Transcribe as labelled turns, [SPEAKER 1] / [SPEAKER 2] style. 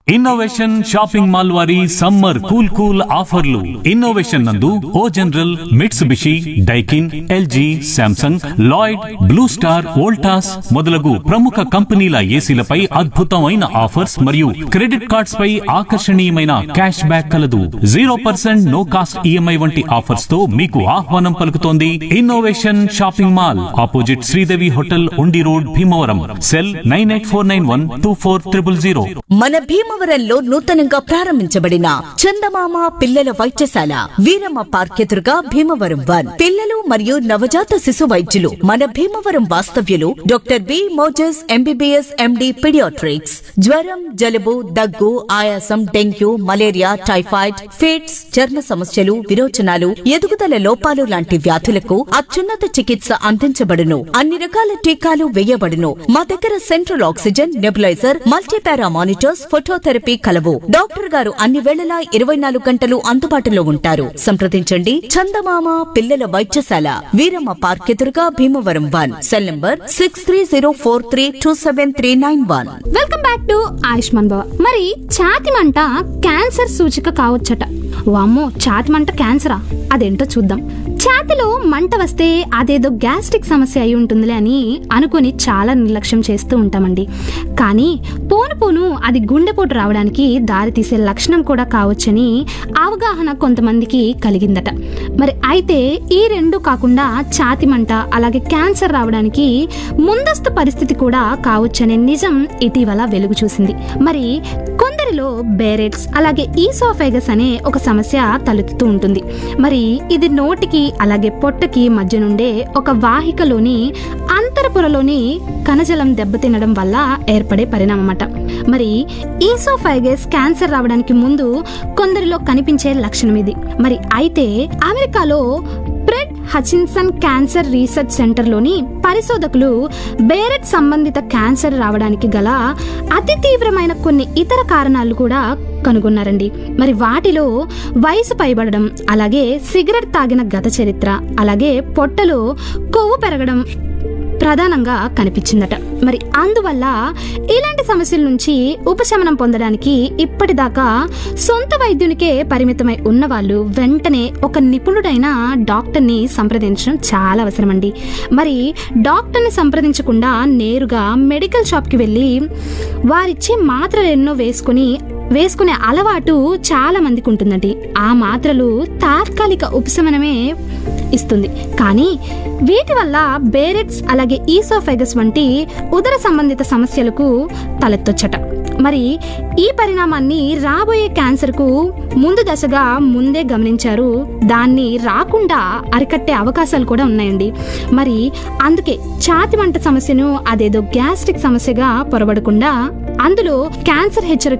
[SPEAKER 1] innovation shopping mall వారి summer cool cool ఆఫర్లు innovation నందు O General Mitsubishi Daikin LG Samsung Lloyd Blue Star Voltas మొదలగు ప్రముఖ కంపెనీల ఏసీలపై అద్భుతమైన ఆఫర్స్ మరియు క్రెడిట్ కార్డ్స్ పై ఆకర్షణీయమైన క్యాష్ బ్యాక్ కలదు zero percent no cost EMI వంటి ఆఫర్స్ తో మీకు ఆహ్వానం పలుకుతోంది innovation shopping mall opposite Sridevi hotel Undi road Bhimavaram cell nine eight four nine one two four triple zero
[SPEAKER 2] మన భీమవరంలో నూతనంగా ప్రారంభించబడిన చందమామ పిల్లల వైద్యశాల వీరమ్మ పార్క్ ఎదురుగా భీమవరం వన్ పిల్లలు మరియు నవజాత శిశు వైద్యులు మన భీమవరం వాస్తవ్యులు doctor B Moses MBBS MD paediatrics జ్వరం జలుబు దగ్గు ఆయాసం డెంగ్యూ మలేరియా టైఫాయిడ్ ఫిట్స్ చర్మ సమస్యలు విరోచనాలు ఎదుగుదల లోపాలు లాంటి వ్యాధులకు అత్యున్నత చికిత్స అందించబడును అన్ని రకాల టీకాలు వేయబడును మా దగ్గర central oxygen nebuliser multipara monitors phototherapy కలవు డాక్టర్ గారు అన్ని వేళలా ఇరవై నాలుగు గంటలు అందుబాటులో ఉంటారు సంప్రదించండి చందమామ పిల్లల వైద్యశాల వీరమ్మ పార్క్ ఎదురుగా Bhimavaram one cell number six three zero four three two seven three nine one
[SPEAKER 3] welcome back to Ayushman Bhava మరి ఛాతి మంట క్యాన్సర్ సూచిక కావచ్చట వామ్మో ఛాతి మంట క్యాన్సరా అదేంటో చూద్దాం ఛాతిలో మంట వస్తే అదేదో గ్యాస్ట్రిక్ సమస్య అయి ఉంటుందిలే అని అనుకుని చాలా నిర్లక్ష్యం చేస్తూ ఉంటామండి కానీ పోను పోను అది గుండెపోటు రావడానికి దారితీసే లక్షణం కూడా కావచ్చని అవగాహన కొంతమందికి కలిగిందట మరి అయితే ఈ రెండు కాకుండా ఛాతి మంట అలాగే క్యాన్సర్ రావడానికి ముందస్తు పరిస్థితి కూడా కావచ్చనే నిజం ఇటీవల వెలుగు చూసింది మరి కొందరిలో బేరెట్స్ అలాగే ఈసోఫేగస్ అనే ఒక సమస్య తలెత్తుతూ ఉంటుంది మరి ఇది నోటికి అలాగే పొట్టకి మధ్య నుండే ఒక వాహికలోని అంతరపురలోని కణజలం దెబ్బతినడం వల్ల ఏర్పడే పరిణామం అన్నమాట మరి ఈసోఫైగస్ క్యాన్సర్ రావడానికి ముందు కొందరిలో కనిపించే లక్షణం ఇది మరి అయితే అమెరికాలో ఫ్రెడ్ హచిన్సన్ క్యాన్సర్ రీసెర్చ్ సెంటర్లోని పరిశోధకులు బేరెట్ సంబంధిత క్యాన్సర్ రావడానికి గల అతి తీవ్రమైన కొన్ని ఇతర కారణాలు కూడా కనుగొన్నారండి మరి వాటిలో వయసు పైబడడం అలాగే సిగరెట్ తాగిన గత చరిత్ర అలాగే పొట్టలో కొవ్వు పెరగడం ప్రధానంగా కనిపించిందట మరి అందువల్ల ఇలాంటి సమస్యల నుంచి ఉపశమనం పొందడానికి ఇప్పటిదాకా సొంత వైద్యునికే పరిమితమై ఉన్న వాళ్ళు వెంటనే ఒక నిపుణుడైన డాక్టర్ని సంప్రదించడం చాలా అవసరమండి మరి డాక్టర్ని సంప్రదించకుండా నేరుగా మెడికల్ షాప్కి వెళ్ళి వారిచ్చే మాత్రలు ఎన్నో వేసుకుని వేసుకునే అలవాటు చాలా మందికి ఉంటుందండి ఆ మాత్రలు తాత్కాలిక ఉపశమనమే ఇస్తుంది కానీ వీటి వల్ల బేరెట్స్ అలాగే ఈసోఫెగస్ వంటి ఉదర సంబంధిత సమస్యలకు తలెత్తొచ్చట మరి ఈ పరిణామాన్ని రాబోయే క్యాన్సర్కు ముందు దశగా ముందే గమనించారు దాన్ని రాకుండా అరికట్టే అవకాశాలు కూడా ఉన్నాయండి మరి అందుకే ఛాతి మంట సమస్యను అదేదో గ్యాస్ట్రిక్ సమస్యగా పొరబడకుండా అందులో క్యాన్సర్ హెచ్చరిక